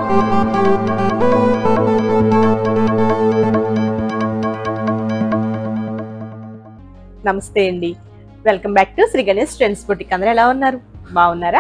నమస్తే అండి welcome back to Shri Ganesh trends boutique అందరూ ఎలా ఉన్నారు బాగున్నారా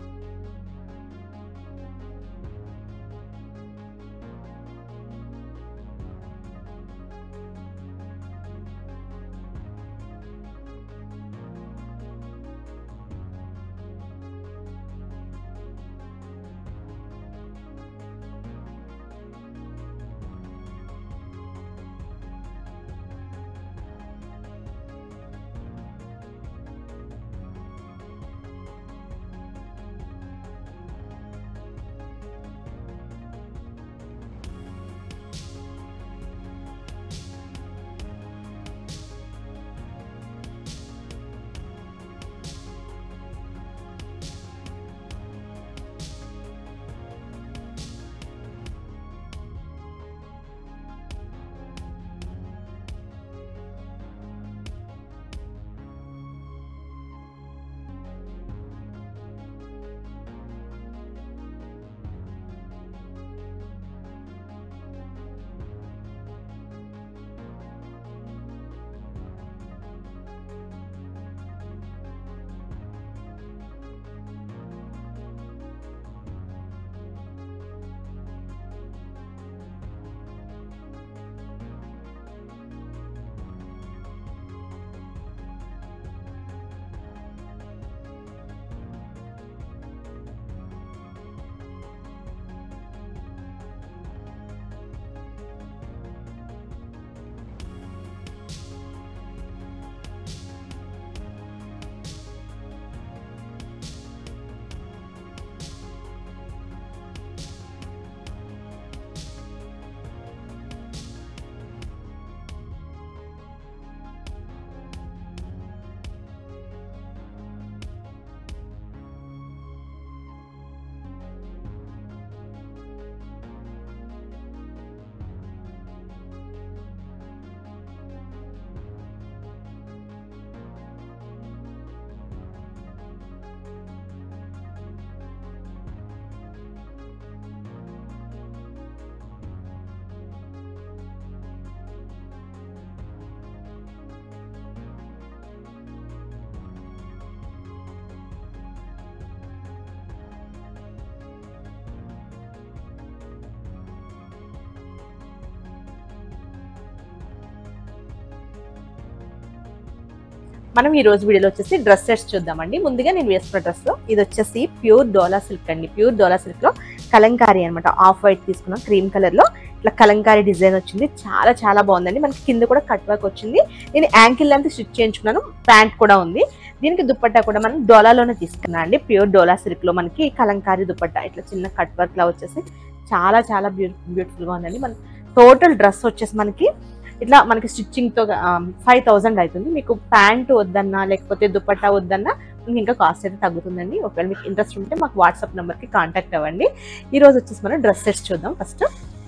మనం ఈ రోజు వీడియోలో వచ్చేసి డ్రెస్ సెట్స్ చూద్దామండి ముందుగా నేను వేసుకున్న డ్రెస్ ఇది వచ్చేసి ప్యూర్ డోలా సిల్క్ అండి ప్యూర్ డోలా సిల్క్ లో కలంకారీ అనమాట ఆఫ్ వైట్ తీసుకున్నాం క్రీమ్ కలర్ లో ఇట్లా కలంకారీ డిజైన్ వచ్చింది చాలా చాలా బాగుందండి మనకి కింద కూడా కట్ వర్క్ వచ్చింది నేను యాంకిల్ లెంత్ స్టిచ్ చేయించుకున్నాను ప్యాంట్ కూడా ఉంది దీనికి దుపట్టా కూడా మనం డోలాలోనే తీసుకున్నా అండి ప్యూర్ డోలా సిల్క్ లో మనకి కలంకారీ దుపట్టా ఇట్లా చిన్న కట్ వర్క్ లా వచ్చేసి చాలా చాలా బ్యూటిఫుల్ గా ఉందండి మన టోటల్ డ్రెస్ వచ్చేసి మనకి ఇట్లా మనకి స్టిచ్చింగ్ తో ఫైవ్ థౌసండ్ అవుతుంది మీకు ప్యాంట్ వద్దన్నా లేకపోతే దుపట్టా వద్దన్నా మీకు ఇంకా కాస్ట్ అయితే తగ్గుతుందండి ఒకవేళ మీకు ఇంట్రెస్ట్ ఉంటే మాకు వాట్సాప్ నెంబర్కి కాంటాక్ట్ అవ్వండి ఈ రోజు వచ్చేసి మనం డ్రెస్ సెట్స్ చూద్దాం ఫస్ట్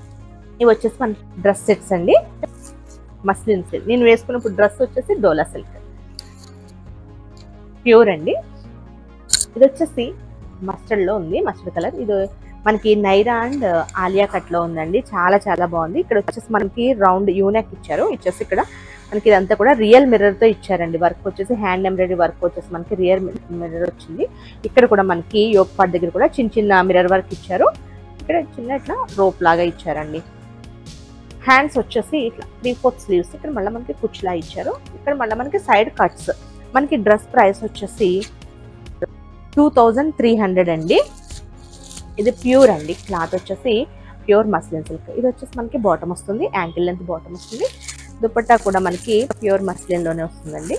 ఇవి వచ్చేసి మన డ్రెస్ సెట్స్ అండి మస్లిన్ సిల్క్ నేను వేసుకున్నప్పుడు డ్రెస్ వచ్చేసి డోలా సిల్క్ ప్యూర్ అండి ఇది వచ్చేసి మస్టర్డ్ లో ఉంది మస్టర్డ్ కలర్ ఇది మనకి నైరా అండ్ ఆలియా కట్ లో ఉందండి చాలా చాలా బాగుంది ఇక్కడ వచ్చేసి మనకి రౌండ్ యూనెక్ ఇచ్చారు ఇచ్చేసి ఇక్కడ మనకి ఇదంతా కూడా రియల్ మిర్రర్ తో ఇచ్చారండి వర్క్ వచ్చేసి హ్యాండ్ ఎంబ్రాయిడరీ వర్క్ వచ్చేసి మనకి రియల్ మిర్రర్ వచ్చింది ఇక్కడ కూడా మనకి యోగ్ పార్ట్ దగ్గర కూడా చిన్న చిన్న మిర్రర్ వర్క్ ఇచ్చారు ఇక్కడ చిన్న ఇట్లా రోప్ లాగా ఇచ్చారండి హ్యాండ్స్ వచ్చేసి ఇట్లా త్రీ ఫోర్త్ స్లీవ్స్ ఇక్కడ మళ్ళీ మనకి కుచ్లా ఇచ్చారు ఇక్కడ మళ్ళీ మనకి సైడ్ కట్స్ మనకి డ్రెస్ ప్రైస్ వచ్చేసి టూ థౌజండ్ త్రీ హండ్రెడ్ అండి ఇది ప్యూర్ అండి క్లాత్ వచ్చేసి ప్యూర్ మస్లిన్ సిల్క్ ఇది వచ్చేసి మనకి బాటమ్ వస్తుంది యాంకిల్ లెంత్ బాటమ్ వస్తుంది దుపట్టా కూడా మనకి ప్యూర్ మస్లిన్ లోనే వస్తుందండి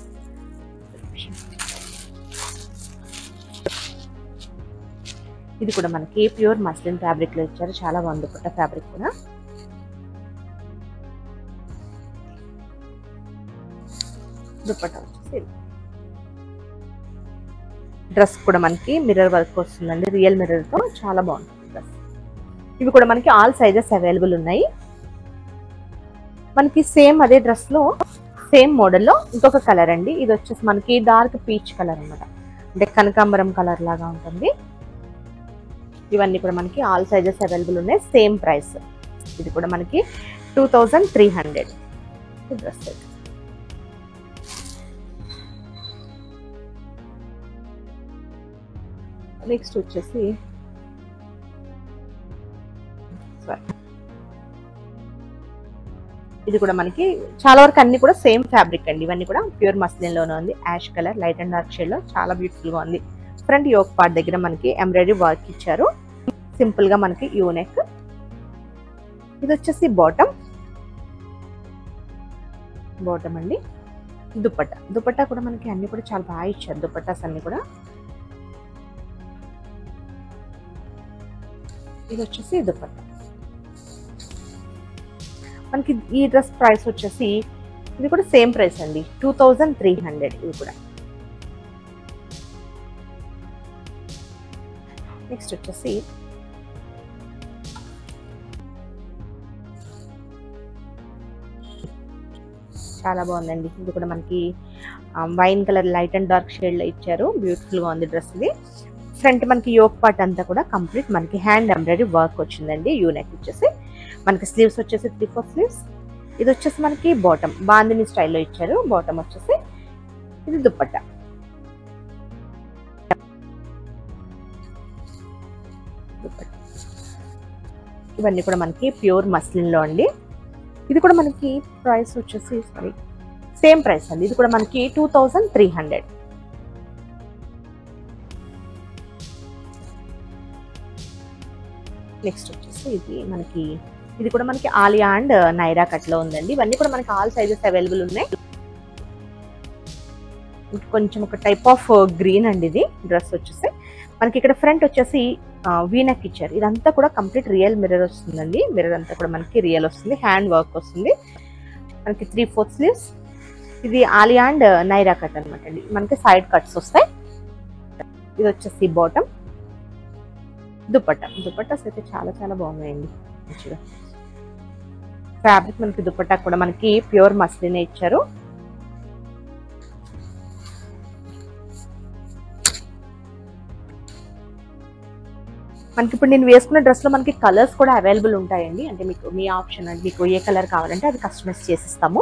ఇది కూడా మనకి ప్యూర్ మస్లిన్ ఫ్యాబ్రిక్ లో ఇచ్చారు చాలా బాగుంది దుపట్టా ఫ్యాబ్రిక్ కూడా దుపట్టా వచ్చేసి డ్రెస్ కూడా మనకి మిర్రర్ వర్క్ వస్తుందండి రియల్ మిర్రర్ తో చాలా బాగుంటుంది డ్రెస్ ఇవి కూడా మనకి ఆల్ సైజెస్ అవైలబుల్ ఉన్నాయి మనకి సేమ్ అదే డ్రెస్ లో సేమ్ మోడల్లో ఇంకొక కలర్ అండి ఇది వచ్చేసి మనకి డార్క్ పీచ్ కలర్ అన్నమాట అంటే కనకాంబరం కలర్ లాగా ఉంటుంది ఇవన్నీ కూడా మనకి ఆల్ సైజెస్ అవైలబుల్ ఉన్నాయి సేమ్ ప్రైస్ ఇది కూడా మనకి two thousand three hundred dress set next వచ్చేసి సారీ ఇది కూడా మనకి చాలా వరకు అన్ని కూడా సేమ్ ఫ్యాబ్రిక్ అండి ఇవన్నీ కూడా ప్యూర్ మస్లిన్ లోనే ఉంది ash colour light and dark shade లో చాలా బ్యూటిఫుల్ గా ఉంది ఫ్రంట్ యోక్ పార్ట్ దగ్గర మనకి ఎంబ్రాయిడరీ వర్క్ ఇచ్చారు సింపుల్ గా మనకి యూనెక్ ఇది వచ్చేసి బాటమ్ బాటమ్ అండి దుపట్టా దుపట్టా కూడా మనకి అన్ని కూడా చాలా బాగా ఇచ్చారు దుపట్టాస్ అన్ని కూడా ఇది వచ్చేసి దుపట్టా మనకి ఈ డ్రెస్ ప్రైస్ వచ్చేసి ఇది కూడా సేమ్ ప్రైస్ అండి టూ థౌజండ్ త్రీ హండ్రెడ్ ఇది కూడా నెక్స్ట్ వచ్చేసి చాలా బాగుందండి ఇది కూడా మనకి wine colour light and dark shade లో ఇచ్చారు బ్యూటిఫుల్ గా ఉంది డ్రెస్ ఇది ఫ్రంట్ మనకి యోక్ పార్ట్ అంతా కూడా కంప్లీట్ మనకి హ్యాండ్ ఎంబ్రాయిడరీ వర్క్ వచ్చిందండి యూనెక్ వచ్చేసి మనకి స్లీవ్స్ వచ్చేసి త్రీ ఫోర్ స్లీవ్స్ ఇది వచ్చేసి మనకి బాటమ్ బాందిని స్టైల్లో ఇచ్చారు బాటమ్ వచ్చేసి ఇది దుప్పట్ట దుప్పట్ట ఇవన్నీ కూడా మనకి ప్యూర్ మస్లిన్ లో అండి ఇది కూడా మనకి ప్రైస్ వచ్చేసి సారీ సేమ్ ప్రైస్ అండి ఇది కూడా మనకి two thousand three hundred next వచ్చేసి ఇది మనకి ఇది కూడా మనకి ఆలియా అండ్ నైరా కట్ లో ఉందండి ఇవన్నీ కూడా మనకి ఆల్ సైజెస్ అవైలబుల్ ఉన్నాయి ఇది కొంచెం ఒక టైప్ ఆఫ్ గ్రీన్ అండి ఇది డ్రెస్ వచ్చేసి మనకి ఇక్కడ ఫ్రంట్ వచ్చేసి వీనక్ ఇచ్చారు ఇదంతా కూడా కంప్లీట్ రియల్ మిర్రర్ వస్తుందండి మిర్రర్ అంతా కూడా మనకి రియల్ వస్తుంది హ్యాండ్ వర్క్ వస్తుంది మనకి త్రీ ఫోర్త్ స్లీవ్స్ ఇది ఆలియా అండ్ నైరా కట్ అనమాట అండి మనకి సైడ్ కట్స్ వస్తాయి ఇది వచ్చేసి బాటమ్ దుపట్టా దుపట్టాస్ అయితే చాలా చాలా బాగున్నాయండి మంచిగా ఫ్యాబ్రిక్ మనకి దుపట్టా కూడా మనకి ప్యూర్ మస్లిన్ ఇచ్చారు మనకి ఇప్పుడు నేను వేసుకున్న డ్రెస్ లో మనకి కలర్స్ కూడా అవైలబుల్ ఉంటాయండి అంటే మీకు మీ ఆప్షన్ అండి మీకు ఏ కలర్ కావాలంటే అది కస్టమైజ్ చేసిస్తాము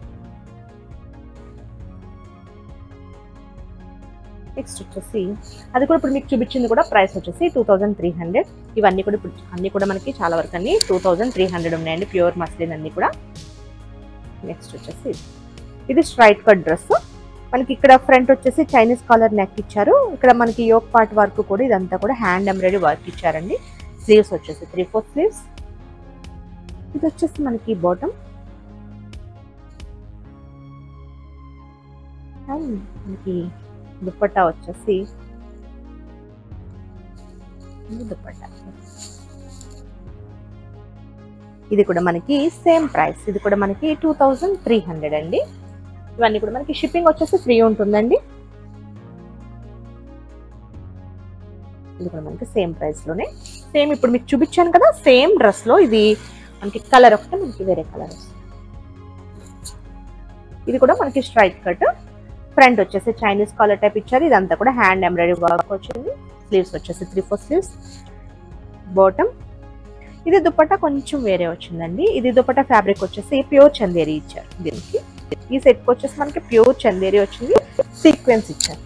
నెక్స్ట్ వచ్చేసి అది కూడా ఇప్పుడు మీకు చూపించింది కూడా ప్రైస్ వచ్చేసి టూ థౌజండ్ త్రీ హండ్రెడ్ ఇవన్నీ కూడా ఇప్పుడు అన్ని కూడా మనకి చాలా వరకు అన్ని టూ థౌజండ్ త్రీ హండ్రెడ్ ఉన్నాయండి ప్యూర్ మస్లిన్ అన్ని కూడా నెక్స్ట్ వచ్చేసి ఇది స్ట్రైట్ కట్ డ్రెస్ మనకి ఇక్కడ ఫ్రంట్ వచ్చేసి చైనీస్ కాలర్ నెక్ ఇచ్చారు ఇక్కడ మనకి యోక్ పార్ట్ వర్క్ కూడా ఇదంతా కూడా హ్యాండ్ ఎంబ్రాయిడరీ వర్క్ ఇచ్చారండి స్లీవ్స్ వచ్చేసి త్రీ ఫోర్ స్లీవ్స్ ఇది వచ్చేసి మనకి బాటమ్ అండ్ మనకి దుప్పట్టా వచ్చేసి ఇది దుప్పట్టా ఇది కూడా మనకి సేమ్ ప్రైస్ ఇది కూడా మనకి టూ థౌజండ్ త్రీ హండ్రెడ్ అండి ఇవన్నీ కూడా మనకి షిప్పింగ్ వచ్చేసి ఫ్రీ ఉంటుందండి ఇది కూడా మనకి సేమ్ ప్రైస్ లోనే సేమ్ ఇప్పుడు మీకు చూపించాను కదా సేమ్ డ్రెస్ లో ఇది మనకి కలర్ ఒకటి మనకి వేరే కలర్ వస్తుంది ఇది కూడా మనకి స్ట్రైట్ కట్ ఫ్రంట్ వచ్చేసి చైనీస్ కాలర్ టైప్ ఇచ్చారు ఇదంతా కూడా హ్యాండ్ ఎంబ్రాయిడరీ వర్క్ వచ్చింది స్లీవ్స్ వచ్చేసి త్రీ ఫోర్ స్లీవ్స్ బాటమ్ ఇది దుపట్టా కొంచెం వేరే వచ్చిందండి ఇది దుపట్టా ఫ్యాబ్రిక్ వచ్చేసి ప్యూర్ చందేరి ఇచ్చారు దీనికి ఈ సెట్ వచ్చేసి మనకి ప్యూర్ చందేరి వచ్చింది సీక్వెన్స్ ఇచ్చారు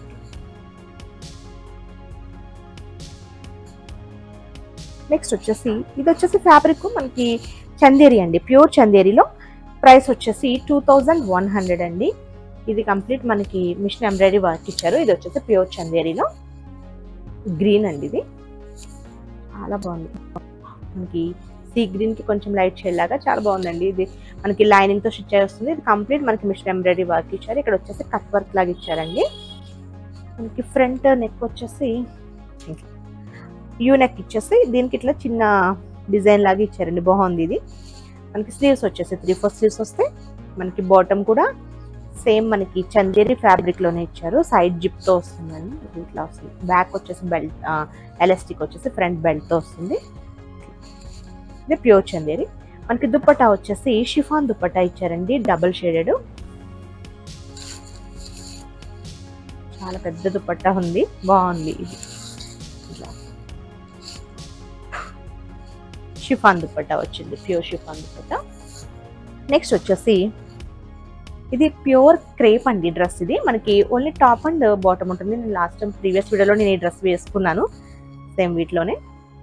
నెక్స్ట్ వచ్చేసి ఇది వచ్చేసి ఫ్యాబ్రిక్ మనకి చందేరి అండి ప్యూర్ చందేరిలో ప్రైస్ వచ్చేసి టూ థౌజండ్ వన్ హండ్రెడ్ అండి ఇది కంప్లీట్ మనకి మిషన్ ఎంబ్రాయిడరీ వర్క్ ఇచ్చారు ఇది వచ్చేసి ప్యూర్ చందేరిలో గ్రీన్ అండి ఇది చాలా బాగుంది మనకి సీ గ్రీన్ కి కొంచెం లైట్ షేడ్ లాగా చాలా బాగుందండి ఇది మనకి లైనింగ్ తో స్టిచ్ వస్తుంది ఇది కంప్లీట్ మనకి మిషన్ ఎంబ్రాయిడరీ వర్క్ ఇచ్చారు ఇక్కడ వచ్చేసి కట్ వర్క్ లాగా ఇచ్చారండి మనకి ఫ్రంట్ నెక్ వచ్చేసి యూ నెక్ ఇచ్చేసి దీనికి ఇట్లా చిన్న డిజైన్ లాగా ఇచ్చారండి బాగుంది ఇది మనకి స్లీవ్స్ వచ్చేసి త్రీ ఫోర్ స్లీవ్స్ వస్తాయి మనకి బాటమ్ కూడా సేమ్ మనకి చందేరి ఫ్యాబ్రిక్ లోనే ఇచ్చారు సైడ్ జిప్ తో వస్తుందండి ఇది ఇట్లా వస్తుంది బ్యాక్ వచ్చేసి బెల్ట్ ఎలాస్టిక్ వచ్చేసి ఫ్రంట్ బెల్ట్ తో వస్తుంది ఇది ప్యూర్ చందేరి మనకి దుప్పట్టా వచ్చేసి షిఫాన్ దుప్పట్టా ఇచ్చారండి డబుల్ షేడెడ్ చాలా పెద్ద దుప్పట్టా ఉంది బాగుంది ఇది ఇట్లా షిఫాన్ దుపట్టా వచ్చింది ప్యూర్ షిఫాన్ దుపట్టా నెక్స్ట్ వచ్చేసి ఇది ప్యూర్ క్రేప్ అండి డ్రెస్ ఇది మనకి ఓన్లీ టాప్ అండ్ బాటమ్ ఉంటుంది నేను లాస్ట్ టైం ప్రీవియస్ వీడియోలో నేను ఈ డ్రెస్ వేసుకున్నాను సేమ్ వీటిలోనే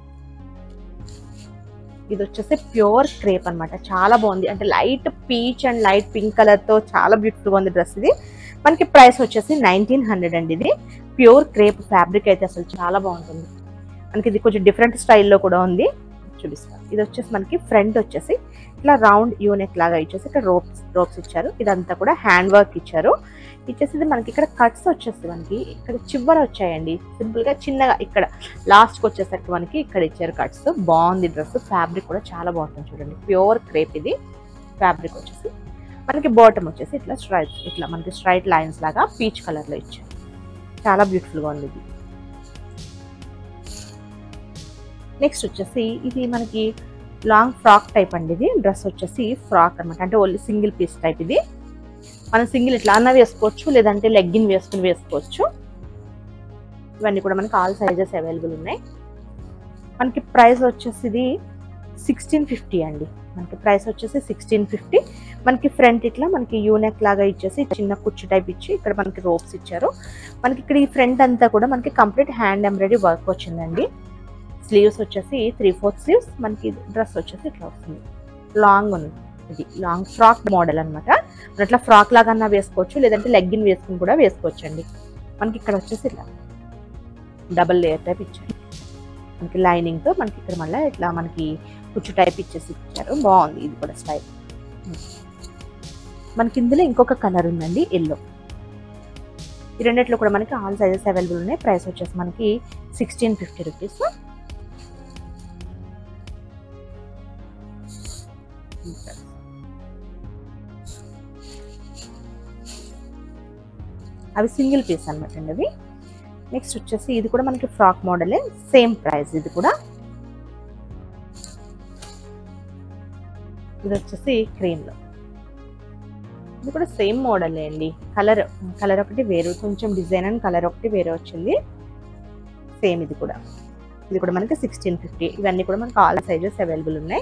ఇది వచ్చేసి ప్యూర్ క్రేప్ అన్నమాట చాలా బాగుంది అంటే light peach and light pink colour తో చాలా బ్యూటిఫుల్ గా ఉంది డ్రెస్ ఇది మనకి ప్రైస్ వచ్చేసి నైన్టీన్ హండ్రెడ్ అండి ఇది ప్యూర్ క్రేప్ ఫ్యాబ్రిక్ అయితే అసలు చాలా బాగుంటుంది మనకి ఇది కొంచెం డిఫరెంట్ స్టైల్లో కూడా ఉంది చూపిస్తాను ఇది వచ్చేసి మనకి ఫ్రంట్ వచ్చేసి ఇట్లా రౌండ్ యూనెక్ లాగా ఇచ్చేసి ఇక్కడ రోప్స్ రోప్స్ ఇచ్చారు ఇదంతా కూడా హ్యాండ్ వర్క్ ఇచ్చారు ఇచ్చేసి ఇది మనకి ఇక్కడ కట్స్ వచ్చేసి మనకి ఇక్కడ చివర వచ్చాయండి సింపుల్ గా చిన్నగా ఇక్కడ లాస్ట్ కి వచ్చేసరికి మనకి ఇక్కడ ఇచ్చారు కట్స్ బాగుంది డ్రెస్ ఫ్యాబ్రిక్ కూడా చాలా బాగుంటుంది చూడండి ప్యూర్ క్రేప్ ఇది ఫ్యాబ్రిక్ వచ్చేసి మనకి బాటమ్ వచ్చేసి ఇట్లా స్ట్రైట్ ఇట్లా మనకి స్ట్రైట్ లైన్స్ లాగా పీచ్ కలర్ లో ఇచ్చారు చాలా బ్యూటిఫుల్ గా ఉంది ఇది నెక్స్ట్ వచ్చేసి ఇది మనకి లాంగ్ ఫ్రాక్ టైప్ అండి ఇది డ్రెస్ వచ్చేసి ఫ్రాక్ అన్నమాట అంటే ఓన్లీ సింగిల్ పీస్ టైప్ ఇది మనం సింగిల్ ఇట్లా అన్న వేసుకోవచ్చు లేదంటే లెగ్గిన్ వేసుకుని వేసుకోవచ్చు ఇవన్నీ కూడా మనకి ఆల్ సైజెస్ అవైలబుల్ ఉన్నాయి మనకి ప్రైస్ వచ్చేసి ఇది సిక్స్టీన్ ఫిఫ్టీ అండి మనకి ప్రైస్ వచ్చేసి సిక్స్టీన్ ఫిఫ్టీ మనకి ఫ్రంట్ ఇట్లా మనకి యూనెక్ లాగా ఇచ్చేసి చిన్న కుర్చీ టైప్ ఇచ్చి ఇక్కడ మనకి రోప్స్ ఇచ్చారు మనకి ఇక్కడ ఈ ఫ్రంట్ అంతా కూడా మనకి కంప్లీట్ హ్యాండ్ ఎంబ్రాయిడరీ వర్క్ వచ్చిందండి స్లీవ్స్ వచ్చేసి త్రీ ఫోర్త్ స్లీవ్స్ మనకి డ్రెస్ వచ్చేసి ఇట్లా వస్తుంది లాంగ్ ఉంది ఇది లాంగ్ ఫ్రాక్ మోడల్ అనమాట మనం ఇట్లా ఫ్రాక్ లాగా అన్నా వేసుకోవచ్చు లేదంటే లెగ్గిన్ వేసుకుని కూడా వేసుకోవచ్చు అండి మనకి ఇక్కడ వచ్చేసి ఇట్లా డబల్ లేయర్ టైప్ ఇచ్చారు మనకి లైనింగ్ తో మనకి ఇక్కడ మళ్ళీ ఇట్లా మనకి కుచ్చు టైప్ ఇచ్చేసి ఇచ్చారు బాగుంది ఇది కూడా స్టైల్ మనకి ఇందులో ఇంకొక కలర్ ఉందండి ఎల్లో ఈ రెండిట్లో కూడా మనకి ఆల్ సైజెస్ అవైలబుల్ ఉన్నాయి ప్రైస్ వచ్చేసి మనకి సిక్స్టీన్ ఫిఫ్టీ రూపీస్ అవి సింగిల్ పీస్ అనమాట అండి అవి నెక్స్ట్ వచ్చేసి ఇది కూడా మనకి ఫ్రాక్ మోడలే సేమ్ ప్రైస్ ఇది కూడా ఇది వచ్చేసి క్రీమ్ లో ఇది కూడా సేమ్ మోడలే అండి కలర్ కలర్ ఒకటి వేరు కొంచెం డిజైన్ అండ్ కలర్ ఒకటి వేరే వచ్చింది సేమ్ ఇది కూడా ఇది కూడా మనకి సిక్స్టీన్ ఫిఫ్టీ ఇవన్నీ కూడా మనకి ఆల్ సైజెస్ అవైలబుల్ ఉన్నాయి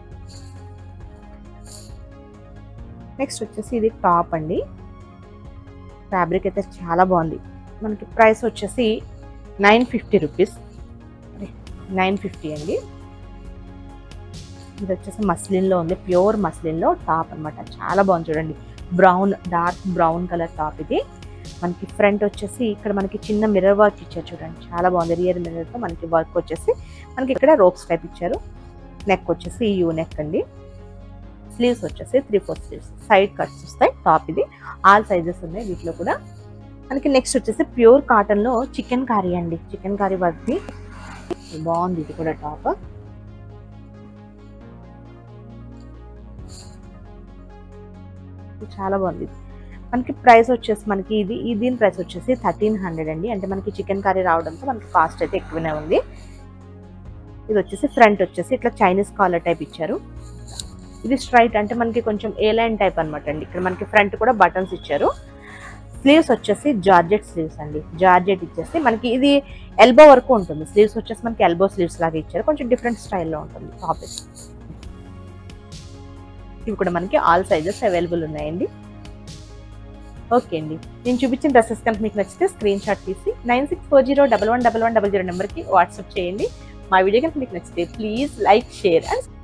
నెక్స్ట్ వచ్చేసి ఇది టాప్ అండి ఫ్యాబ్రిక్ అయితే చాలా బాగుంది మనకి ప్రైస్ వచ్చేసి nine fifty rupees nine fifty అండి ఇది వచ్చేసి మస్లిన్లో ఉంది ప్యూర్ మస్లిన్లో టాప్ అన్నమాట చాలా బాగుంది చూడండి brown dark brown colour top ఇది మనకి ఫ్రంట్ వచ్చేసి ఇక్కడ మనకి చిన్న మిర్రర్ వర్క్ ఇచ్చారు చూడండి చాలా బాగుంది రియర్ మిర్రర్తో మనకి వర్క్ వచ్చేసి మనకి ఇక్కడ రోప్స్ టైప్ ఇచ్చారు నెక్ వచ్చేసి యూ నెక్ అండి స్లీవ్స్ వచ్చేసి three four sleeves side cuts వస్తాయి టాప్ ఇది ఆల్ సైజెస్ ఉన్నాయి వీటిలో కూడా మనకి నెక్స్ట్ వచ్చేసి ప్యూర్ కాటన్ లో చికెన్ కర్రీ అండి చికెన్ కర్రీ వర్క్ బాగుంది ఇది కూడా టాప్ చాలా బాగుంది ఇది. మనకి ప్రైస్ వచ్చేసి మనకి ఇది ఈ దీని ప్రైస్ వచ్చేసి థర్టీన్ హండ్రెడ్ అండి అంటే మనకి చికెన్ కర్రీ రావడంతో మనకి కాస్ట్ అయితే ఎక్కువనే ఉంది ఇది వచ్చేసి ఫ్రంట్ వచ్చేసి ఇట్లా చైనీస్ కాలర్ టైప్ ఇచ్చారు ఇది స్ట్రైట్ అంటే మనకి కొంచెం ఏ లైన్ టైప్ అనమాట అండి ఇక్కడ మనకి ఫ్రంట్ కూడా బటన్స్ ఇచ్చారు స్లీవ్స్ వచ్చేసి జార్జెట్ స్లీవ్స్ అండి జార్జెట్ ఇచ్చేసి మనకి ఇది ఎల్బో వరకు ఉంటుంది స్లీవ్స్ వచ్చేసి మనకి ఎల్బో స్లీవ్స్ లాగా ఇచ్చారు కొంచెం డిఫరెంట్ స్టైల్లో ఉంటుంది టాప్ ఇవి కూడా మనకి ఆల్ సైజెస్ అవైలబుల్ ఉన్నాయండి ఓకే అండి నేను చూపించిన డ్రెస్సెస్ కనుక మీకు నచ్చితే స్క్రీన్ షాట్ తీసి nine six four zero double one double one double zero నెంబర్కి వాట్సాప్ చేయండి మా వీడియో కనుక మీకు నచ్చితే ప్లీజ్ లైక్ షేర్ అండ్